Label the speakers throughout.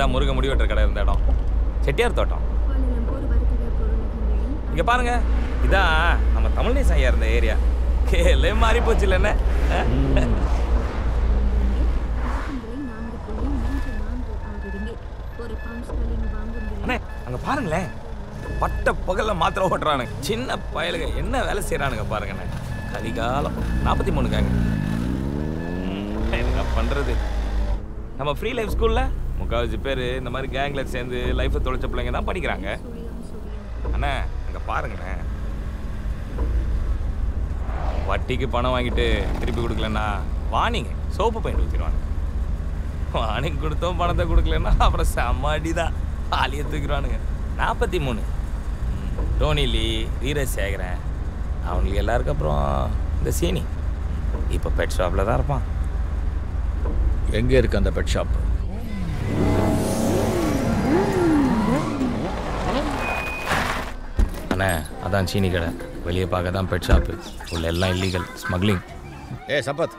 Speaker 1: தான் முருகன் முடி வெட்டுற கடை இருந்த இடம் செட்டியார் தோட்டம் இங்க பாருங்க இதான் நம்ம தமிழ்நேசன் ஐயா இருந்த ஏரியா கேலே மாறி போச்சு இல்லைன்னு அண்ணே அங்க பாருங்களேன் பட்ட பகல்ல மாத்திரை ஓட்டுறானுங்க சின்ன பயலுங்க என்ன வேலை செய்யறானுங்க பாருங்கண்ணே கலிகாலம் நாற்பத்தி மூணுக்காங்க என்ன பண்றது நம்ம ஃப்ரீ லைஃப் ஸ்கூல்ல முக்கால்வாசி பேர் இந்த மாதிரி கேங்ல சேர்ந்து லைஃப்பை தொலைச்ச பிள்ளைங்க தான் படிக்கிறாங்க அண்ணா அங்க பாருங்கண்ணே வட்டிக்கு பணம் வாங்கிட்டு திருப்பி கொடுக்கலன்னா வாணிங்க சோப்பு பெயிண்ட் ஊற்றிடுவாங்க வாணிக்கு கொடுத்தோம் பணத்தை கொடுக்கலன்னா அப்புறம் செம்ம அடி தான் ஆலியை தூக்கிடுவானுங்க நாற்பத்தி மூணு டோனி லீ வீரசேகரன் அவங்களுக்கு எல்லாருக்கும் அப்புறம் இந்த சீனி இப்போ பெட் ஷாப்பில் தான் இருப்பான்
Speaker 2: எங்கே இருக்கு அந்த பெட் ஷாப்
Speaker 1: அண்ணே அதான் சீனி கடை வெளியே பார்க்க தான் பெட் ஷாப்பு உள்ள எல்லாம் இல்லீகல் ஸ்மக்லிங்
Speaker 2: ஏ சம்பத்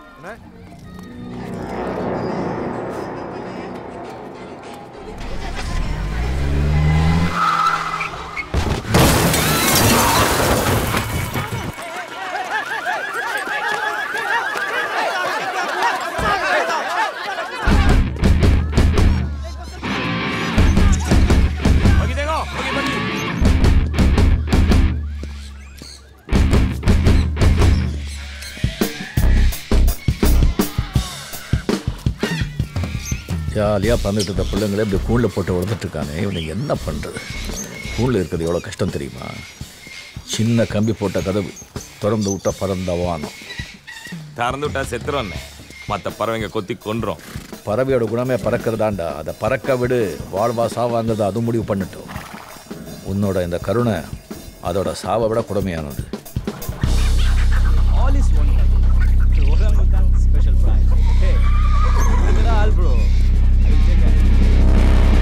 Speaker 2: ஜாலியாக பறந்துட்டு இருந்த பிள்ளைங்களே இப்படி கூண்டில் போட்டு வளர்ந்துட்டு இருக்கானே இவனுக்கு என்ன பண்ணுறது கூண்டில் இருக்கிறது எவ்வளோ கஷ்டம் தெரியுமா சின்ன கம்பி போட்ட கதவு திறந்து விட்டா பறந்த வானம்
Speaker 1: திறந்து விட்டா செத்துறோன்னே மற்ற பறவைங்க கொத்தி கொன்றோம்
Speaker 2: பறவையோட குணமே பறக்கிறதாண்டா அதை பறக்க விடு வாழ்வா சாவாங்கிறத அது முடிவு பண்ணட்டும் உன்னோட இந்த கருணை அதோட சாவை விட கொடுமையானது
Speaker 3: All is wonderful. Orangutan special prize. Hey, look at all, bro. I will take that.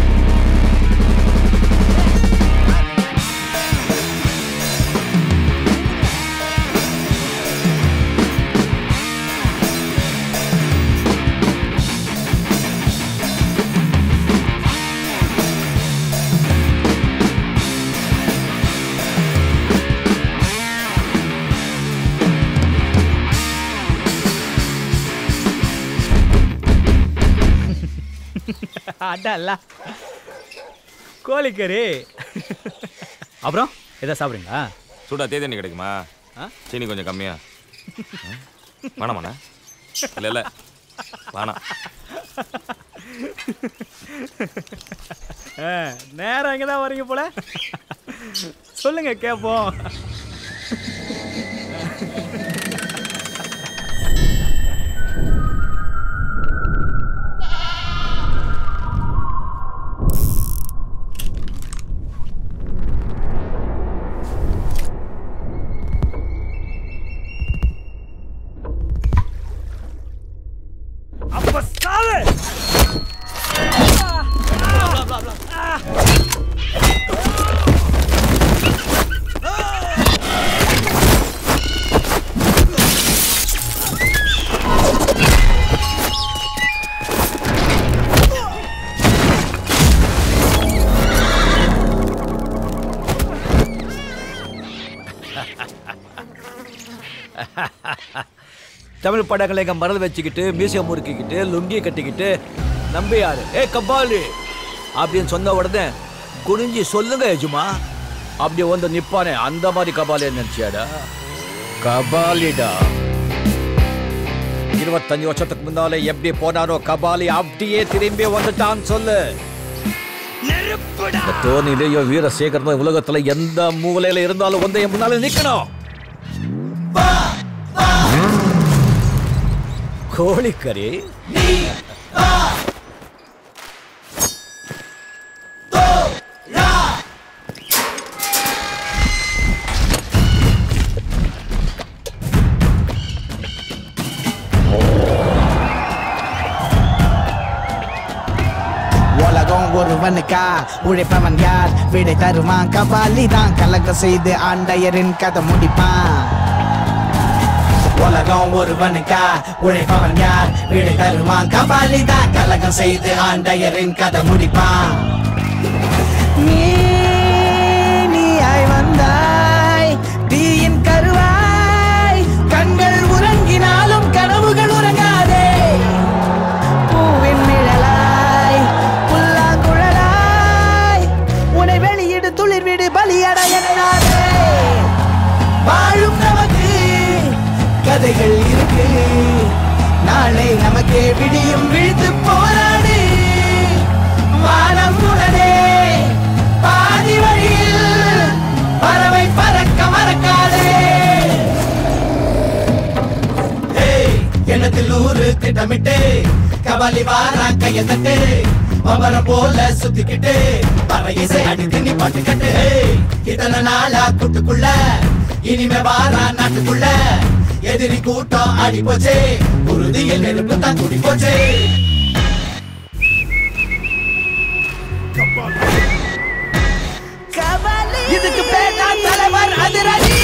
Speaker 3: அடல்ல கோழிக்கறி அப்புறம் எதாவது சாப்பிடுங்களா
Speaker 1: சூடா தேதண்ணி கிடைக்குமா
Speaker 3: ஆ?
Speaker 1: சீனி கொஞ்சம் கம்மியா ம்? வேணாமாண்ணா இல்லை இல்லை வேணாம்
Speaker 3: ஆ, நேரா இங்கே தான் வரீங்க போல சொல்லுங்க கேட்போம் அப்ப சாவு
Speaker 2: தமிழ் படங்களை இங்கே மறந்து வச்சுக்கிட்டு மியூசியம் முறுக்கிக்கிட்டு லுங்கி கட்டிக்கிட்டு நம்பியாரு ஏ கபாலி அப்படின்னு சொன்ன உடனே குனிஞ்சி சொல்லுங்க எஜுமா அப்படி வந்து நிப்பானே அந்த மாதிரி கபாலி நினைச்சியாடா கபாலிடா இருபத்தஞ்சு வருஷத்துக்கு முன்னாலே எப்படி போனாரோ கபாலி அப்படியே திரும்பி வந்துட்டான்னு சொல்லு இந்த தோனிலேயோ வீரசேகரனோ உலகத்துல எந்த மூலையில இருந்தாலும் வந்து என் முன்னால நிக்கணும் கோழிக்கறி
Speaker 4: உலகம் ஒருவனுக்கா உழைப்பவன் யார் விடை தருவான் கபாலி தான் கலக்க செய்து ஆண்டையரின் கதை முடிப்பான் உலகம் உலகம் ஒருவனுக்கா உழைப்பவன் யார் வீடு தருவான் கபாலிதான் கலகம் செய்து ஆண்டையரின் கதை முடிப்பான் நீ நீயாய் வந்தாய் தீயின் கருவாய் கண்கள் உறங்கினாலும் கனவுகள் உறங்காதே பூவின் நிழலாய் புல்லாங்குழலாய் உன்னை வெளியிடு துளிர் விடு பலியடைய எண்ணாதே வாழும் நமக்கு கதைகள் இருக்கு நாளை நமக்கே விடியும் விழுத்து போராடு வானம் உடனே பாதி வழியில் பறவை பறக்க மறக்காதே ஏய், எண்ணத்தில் ஊரு திட்டமிட்டு கபாலி வாரா கைய தட்டு மமரம் போல சுத்திக்கிட்டு பற இசை அடித்து நீ பாட்டுக்கட்டு ஏய், இத்தனை நாளா கூட்டுக்குள்ள இனிமே வாரா நாட்டுக்குள்ள எதிரி கூட்டம் ஆடி போச்சே உறுதியில் நெருப்பு தான் குடி போச்சே இதுக்கு பேர் தான் தலைவர் அதிரடி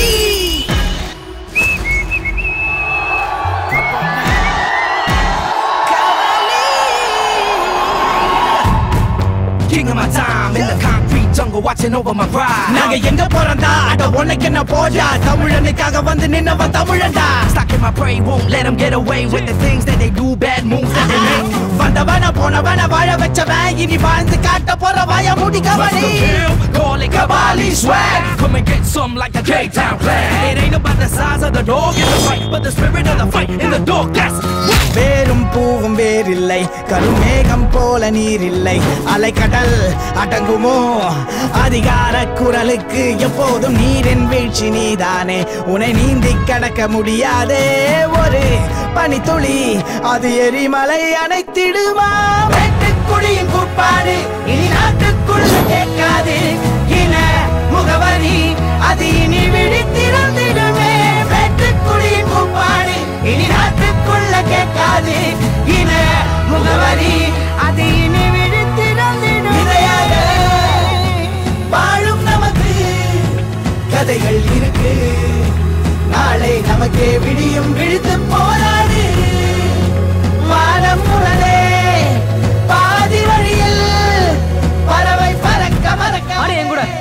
Speaker 5: King of my time in the concrete jungle, watching over my pride.
Speaker 4: நாங்க எங்க போறோம்டா அட உனக்கு என்ன போடா தமிழனுக்காக வந்து நின்னவன் தமிழன்டா
Speaker 5: Stuck in my prey, won't let them get away with the things that they do, bad moves that they make.
Speaker 4: வந்தவன போனவன வாழ வச்சவன் இனி வாழ்ந்து காட்ட போற வாய முடி kabaddi
Speaker 5: Call it Kabali swag. Come and get some like the K-Town flag. It ain't about the size of the dog in the fight, but the spirit of the fight in the dog. That's
Speaker 4: வேரும் பூவும் வேறில்லை கருமேகம் போல நீர் இல்லை அலைக்கடல் அடங்குமோ அதிகார குரலுக்கு எப்போதும் நீரின் வீழ்ச்சி நீதானே உன்னை நீந்தி கடக்க முடியாதே ஒரு பனித்துளி அது எரிமலை அணைத்திடுமா வெட்டுக்குழியின் கூப்பாடு இனி நாட்டுக்குள்ள கேட்காது இன முகவரி அது இனி விழித்திறந்திடுமே வெட்டுக்குழியின் கூப்பாடு இனி நாட்டுக்குள்ள கேட்காது இன முகவரி அது இனி விழித்திறந்திடும் இதையாக வாழும் நமக்கு கதைகள் இருக்கு நாளை நமக்கே விடியும் விழுத்து போராடு வானம் உடனே பாதி வழியில் பறவை பறக்க மறக்க
Speaker 3: ஆடு என் கூட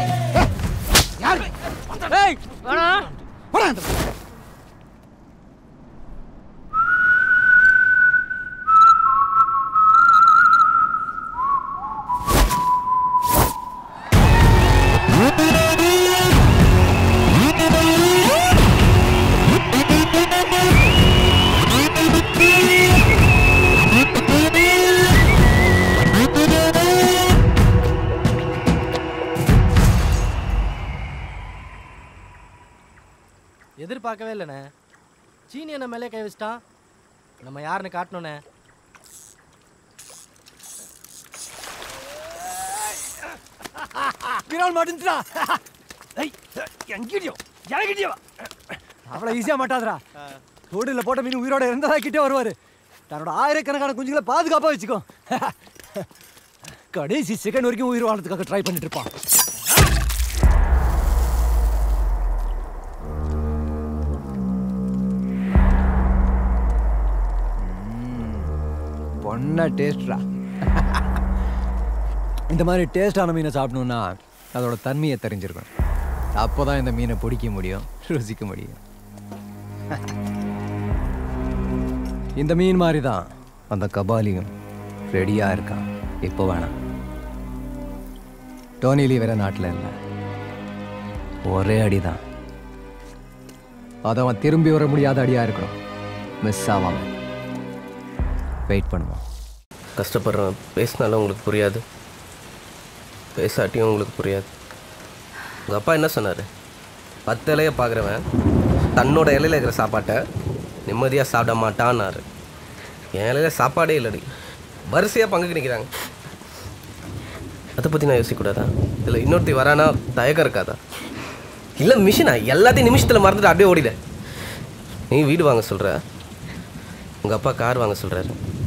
Speaker 3: ஏய் வேணாம் எதிர்பார்க்கவே இல்லைண்ணே சீனி என்ன மேலே கை வச்சிட்டான் நம்ம யாருன்னு காட்டணுண்ணே
Speaker 2: விரால் மாட்டுன்றா ஏய் எங்கிடியோ இறங்கிட்டியோ அவ்வளோ ஈஸியாக மாட்டாதுடா தோடுல போட்ட மீன் உயிரோட இருந்ததா கிட்டே வருவார் தன்னோட ஆயிரக்கணக்கான குஞ்சுகளை பாதுகாப்பாக வச்சுக்கோ கடைசி செகண்ட் வரைக்கும் உயிர் வாழறதுக்காக ட்ரை பண்ணிட்டு இருப்பான் பொண்ணா டேஸ்ட்ரா இந்த மாதிரி டேஸ்டான மீனை சாப்பிடணுன்னா அதோட தன்மையை தெரிஞ்சிருக்கணும் அப்போ தான் இந்த மீனை பிடிக்க முடியும் ருசிக்க முடியும் இந்த மீன் மாதிரி தான் அந்த கபாலியும் ரெடியாக இருக்கான் இப்போ வேணாம் டோனிலி வேற நாட்டில் இல்லை ஒரே அடி தான் அது அவன் திரும்பி வர முடியாத அடியாக இருக்கணும் மிஸ் ஆகாம வெயிட் பண்ணுவான்
Speaker 6: கஷ்டப்படுறேன் பேசினாலும் உங்களுக்கு புரியாது பேசாட்டியும் உங்களுக்கு புரியாது உங்கள் அப்பா என்ன சொன்னார் பத்து இலையை பார்க்குறவன் தன்னோட இலையில இருக்கிற சாப்பாட்டை நிம்மதியாக சாப்பிட மாட்டான்னாரு என் இலையில சாப்பாடே இல்லடி வரிசையாக பங்குக்கு நிற்கிறாங்க அதை பற்றி நான் யோசிக்கக்கூடாதா இல்லை இன்னொருத்தி வரானா தயக்கம் இருக்காதா இல்லை மிஷினா எல்லாத்தையும் நிமிஷத்தில் மறந்துட்டு அப்படியே ஓடிட நீ வீடு வாங்க சொல்கிற உங்கள் அப்பா கார் வாங்க சொல்கிறாரு